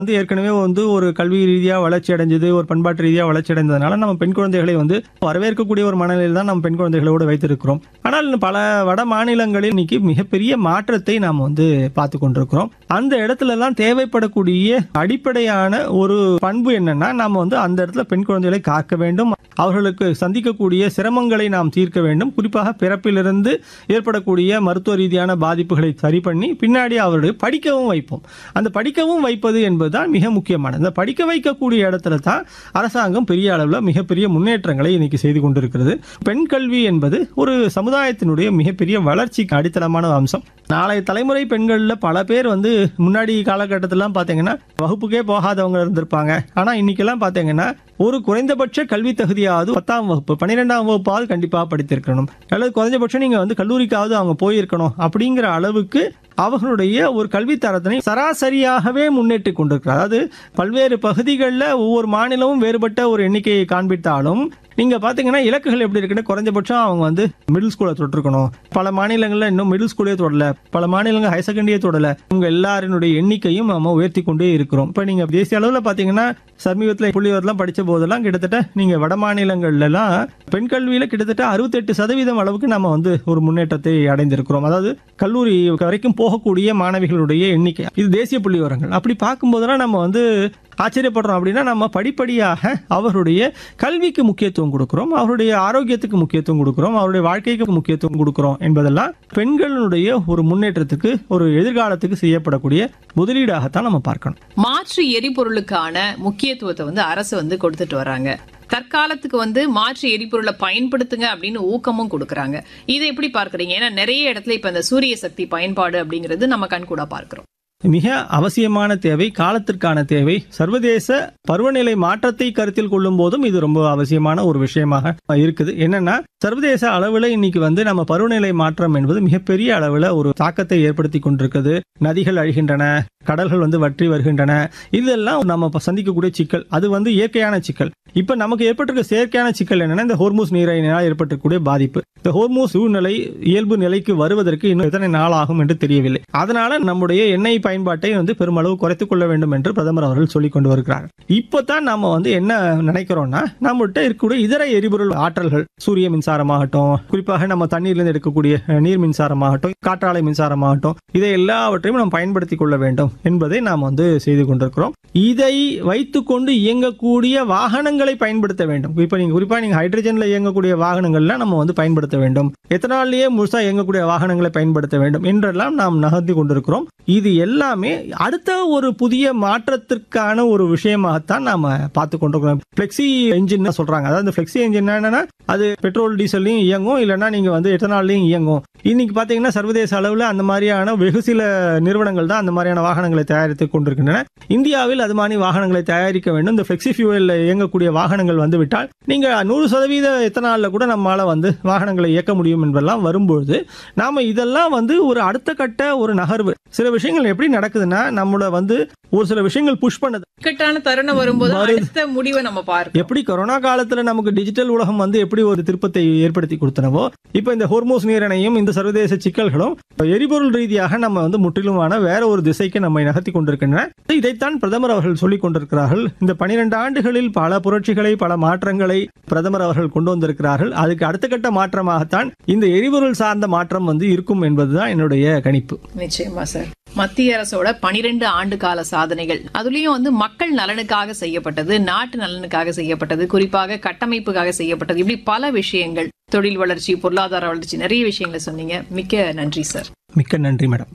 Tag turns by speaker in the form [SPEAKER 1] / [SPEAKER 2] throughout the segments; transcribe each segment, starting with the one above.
[SPEAKER 1] வந்து ஏற்கனவே வந்து ஒரு கல்வி ரீதியா வளர்ச்சி அடைஞ்சது ஒரு பண்பாட்டு ரீதியா வளர்ச்சி அடைந்ததுனால நம்ம பெண் குழந்தைகளை வந்து வரவேற்கக்கூடிய ஒரு மனநிலையில் தான் நம்ம பெண் குழந்தைகளோடு வைத்திருக்கிறோம் ஆனால் பல வட மாநிலங்களில் இன்னைக்கு மிகப்பெரிய மாற்றத்தை நாம் வந்து பார்த்து கொண்டிருக்கிறோம் அந்த இடத்துல எல்லாம் தேவைப்படக்கூடிய அடிப்படையான ஒரு பண்பு என்னன்னா நாம வந்து அந்த இடத்துல பெண் குழந்தைகளை காக்க வேண்டும் அவர்களுக்கு சந்திக்கக்கூடிய சிரமங்களை நாம் தீர்க்க வேண்டும் குறிப்பாக பிறப்பிலிருந்து ஏற்படக்கூடிய மருத்துவ ரீதியான பாதிப்புகளை சரி பண்ணி பின்னாடி அவர்களை படிக்கவும் வைப்போம் அந்த படிக்கவும் வைப்பது என்பதுதான் மிக முக்கியமானது இந்த படிக்க வைக்கக்கூடிய இடத்துல தான் அரசாங்கம் பெரிய அளவில் மிகப்பெரிய முன்னேற்றங்களை இன்னைக்கு செய்து கொண்டிருக்கிறது பெண் கல்வி என்பது ஒரு சமுதாயத்தினுடைய மிகப்பெரிய வளர்ச்சிக்கு அடித்தளமான அம்சம் நாளைய தலைமுறை பெண்கள்ல பல பேர் வந்து முன்னாடி காலகட்டத்திலாம் பார்த்தீங்கன்னா வகுப்புக்கே போகாதவங்க இருந்திருப்பாங்க ஆனா இன்னைக்கெல்லாம் பார்த்தீங்கன்னா ஒரு குறைந்தபட்ச கல்வி தகுதியாவது பத்தாம் வகுப்பு பன்னிரெண்டாம் வகுப்பாவது கண்டிப்பாக படித்திருக்கணும் அல்லது குறைஞ்சபட்சம் நீங்க வந்து கல்லூரிக்காவது அவங்க போயிருக்கணும் அப்படிங்கிற அளவுக்கு அவர்களுடைய ஒரு கல்வி தரத்தினை சராசரியாகவே முன்னேற்றி கொண்டிருக்கிறார் அதாவது பல்வேறு பகுதிகளில் ஒவ்வொரு மாநிலமும் வேறுபட்ட ஒரு எண்ணிக்கையை காண்பித்தாலும் நீங்க பாத்தீங்கன்னா இலக்குகள் எப்படி இருக்குன்னு குறைஞ்சபட்சம் அவங்க வந்து மிடில் ஸ்கூலை தொட்டிருக்கணும் பல மாநிலங்கள்ல இன்னும் மிடில் ஸ்கூலே தொடல பல மாநிலங்கள் ஹையர் செகண்டரியே தொடல உங்க எல்லாரினுடைய எண்ணிக்கையும் நம்ம உயர்த்தி கொண்டே இருக்கிறோம் இப்ப நீங்க தேசிய அளவுல பாத்தீங்கன்னா சமீபத்தில் புள்ளிவரெல்லாம் படிச்ச போதெல்லாம் கிட்டத்தட்ட நீங்க வட மாநிலங்கள்ல எல்லாம் பெண் கல்வியில கிட்டத்தட்ட அறுபத்தெட்டு சதவீதம் அளவுக்கு நம்ம வந்து ஒரு முன்னேற்றத்தை அடைந்திருக்கிறோம் அதாவது கல்லூரி வரைக்கும் போகக்கூடிய மாணவிகளுடைய எண்ணிக்கை இது தேசிய புள்ளி விவரங்கள் அப்படி பார்க்கும்போதெல்லாம் நம்ம வந்து ஆச்சரியப்படுறோம் அப்படின்னா நம்ம படிப்படியாக அவருடைய கல்விக்கு முக்கியத்துவம் கொடுக்கிறோம் அவருடைய ஆரோக்கியத்துக்கு முக்கியத்துவம் கொடுக்கிறோம் அவருடைய வாழ்க்கைக்கு முக்கியத்துவம் கொடுக்கிறோம் என்பதெல்லாம் பெண்களுடைய ஒரு முன்னேற்றத்துக்கு ஒரு எதிர்காலத்துக்கு செய்யப்படக்கூடிய முதலீடாகத்தான் நம்ம பார்க்கணும்
[SPEAKER 2] மாற்று எரிபொருளுக்கான முக்கியத்துவத்தை வந்து அரசு வந்து கொடுத்துட்டு வராங்க தற்காலத்துக்கு வந்து மாற்று எரிபொருளை பயன்படுத்துங்க அப்படின்னு ஊக்கமும் கொடுக்கறாங்க இதை எப்படி பார்க்கறீங்க ஏன்னா நிறைய இடத்துல இப்ப இந்த சூரிய சக்தி பயன்பாடு அப்படிங்கிறது நம்ம கண்கூடா பார்க்கிறோம்
[SPEAKER 1] மிக அவசியமான தேவை காலத்திற்கான தேவை சர்வதேச பருவநிலை மாற்றத்தை கருத்தில் கொள்ளும் போதும் இது ரொம்ப அவசியமான ஒரு விஷயமாக இருக்குது என்னன்னா சர்வதேச அளவில் இன்னைக்கு வந்து நம்ம பருவநிலை மாற்றம் என்பது மிகப்பெரிய அளவில் ஒரு தாக்கத்தை ஏற்படுத்தி கொண்டிருக்குது நதிகள் அழிகின்றன கடல்கள் வந்து வற்றி வருகின்றன இதெல்லாம் நம்ம இப்ப சந்திக்கக்கூடிய சிக்கல் அது வந்து இயற்கையான சிக்கல் இப்ப நமக்கு ஏற்பட்டிருக்க செயற்கையான சிக்கல் என்னன்னா இந்த ஹோர்மூஸ் நீரினால் ஏற்பட்டிருக்கக்கூடிய பாதிப்பு இந்த ஹோர்மூஸ் சூழ்நிலை இயல்பு நிலைக்கு வருவதற்கு இன்னும் எத்தனை நாள் ஆகும் என்று தெரியவில்லை அதனால நம்முடைய எண்ணெய் பயன்பாட்டை வந்து பெருமளவு குறைத்துக் கொள்ள வேண்டும் என்று பிரதமர் அவர்கள் சொல்லிக் கொண்டு வருகிறார் இப்பதான் நம்ம வந்து என்ன நினைக்கிறோம்னா நம்மகிட்ட இருக்கக்கூடிய இதர எரிபொருள் ஆற்றல்கள் சூரிய மின்சாரமாகட்டும் குறிப்பாக நம்ம தண்ணீர்லேருந்து எடுக்கக்கூடிய அஹ், நீர் மின்சாரமாகட்டும் காற்றாலை மின்சாரமாகட்டும் இதை எல்லாவற்றையும் நாம் பயன்படுத்திக் கொள்ள வேண்டும் என்பதை நாம் வந்து செய்து கொண்டிருக்கிறோம் இதை வைத்துக்கொண்டு இயங்கக்கூடிய வாகனங்களை பயன்படுத்த வேண்டும் இப்ப நீங்க குறிப்பா நீங்க ஹைட்ரஜன்ல இயங்கக்கூடிய வாகனங்கள்லாம் நம்ம வந்து பயன்படுத்த வேண்டும் எத்தனாலேயே முழுசா இயங்கக்கூடிய வாகனங்களை பயன்படுத்த வேண்டும் என்றெல்லாம் நாம் நகர்த்தி கொண்டிருக்கிறோம் இது எல்லாமே அடுத்த ஒரு புதிய மாற்றத்திற்கான ஒரு விஷயமாகத்தான் நாம பார்த்து கொண்டிருக்கிறோம் பிளெக்சி என்ஜின் சொல்றாங்க அதாவது பிளெக்சி என்ஜின் என்னன்னா அது பெட்ரோல் டீசல்லையும் இயங்கும் இல்லைன்னா நீங்க வந்து எத்தனாலையும் இயங்கும் இன்னைக்கு பாத்தீங்கன்னா சர்வதேச அளவில் அந்த மாதிரியான வெகு சில நிறுவனங்கள் தான் அந்த மாதிரியான வாகனங்களை தயாரித்து கொண்டிருக்கின்றன இந்தியாவில் அது மாதிரி வாகனங்களை தயாரிக்க வேண்டும் இந்த பிளெக்சி ஃபியூவலில் இயங்கக்கூடிய வாகனங்கள் வந்து விட்டால் நீங்க நூறு சதவீத எத்தனால்ல கூட நம்மால வந்து வாகனங்களை இயக்க முடியும் என்பதெல்லாம் வரும்பொழுது நாம இதெல்லாம் வந்து ஒரு அடுத்த கட்ட ஒரு நகர்வு சில விஷயங்கள் எப்படி நடக்குதுன்னா நம்மள வந்து ஒரு சில விஷயங்கள் புஷ் பண்ணுது
[SPEAKER 2] இக்கட்டான தருணம் வரும்போது
[SPEAKER 1] வருது.
[SPEAKER 2] அடுத்த முடிவை நம்ம பார்க்கிறோம்
[SPEAKER 1] எப்படி கொரோனா காலத்துல நமக்கு டிஜிட்டல் உலகம் வந்து எப்படி ஒரு திருப்பத்தை ஏற்படுத்தி கொடுத்தனவோ இப்ப இந்த ஹோர்மோஸ் நீரணையும் இந்த சர்வதேச சிக்கல்களும் எரிபொருள் ரீதியாக நம்ம வந்து முற்றிலுமான வேற ஒரு திசைக்கு நம்மை நகர்த்தி கொண்டிருக்கின்றன இதைத்தான் பிரதமர் அவர்கள் சொல்லிக் கொண்டிருக்கிறார்கள் இந்த பனிரெண்டு ஆண்டுகளில் பல புரட்சிகளை பல மாற்றங்களை பிரதமர் அவர்கள் கொண்டு வந்திருக்கிறார்கள் அதுக்கு அடுத்த கட்ட மாற்றமாகத்தான் இந்த எரிபொருள் சார்ந்த மாற்றம் வந்து இருக்கும் என்பதுதான் என்னுடைய கணிப்பு
[SPEAKER 2] நிச்சயமா சார் மத்திய அரசோட பனிரெண்டு ஆண்டு கால சாதனைகள் அதுலயும் வந்து மக்கள் நலனுக்காக செய்யப்பட்டது நாட்டு நலனுக்காக செய்யப்பட்டது குறிப்பாக கட்டமைப்புக்காக செய்யப்பட்டது இப்படி பல விஷயங்கள் தொழில் வளர்ச்சி பொருளாதார வளர்ச்சி நிறைய விஷயங்களை சொன்னீங்க மிக்க நன்றி சார்
[SPEAKER 1] மிக்க நன்றி மேடம்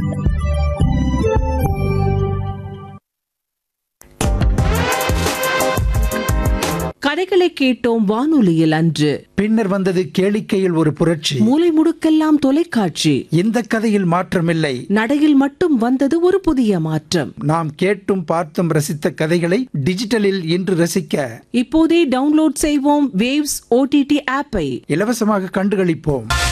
[SPEAKER 3] கதைகளை கேட்டோம் வானொலியில் அன்று
[SPEAKER 4] பின்னர் வந்தது கேளிக்கையில் ஒரு புரட்சி
[SPEAKER 3] மூலை முடுக்கெல்லாம் தொலைக்காட்சி
[SPEAKER 4] இந்த கதையில் மாற்றமில்லை
[SPEAKER 3] நடையில் மட்டும் வந்தது ஒரு புதிய மாற்றம்
[SPEAKER 4] நாம் கேட்டும் பார்த்தும் ரசித்த கதைகளை டிஜிட்டலில் இன்று ரசிக்க
[SPEAKER 3] இப்போதே டவுன்லோட் செய்வோம் வேவ்ஸ் ஓடிடி ஆப்பை
[SPEAKER 4] இலவசமாக கண்டுகளிப்போம்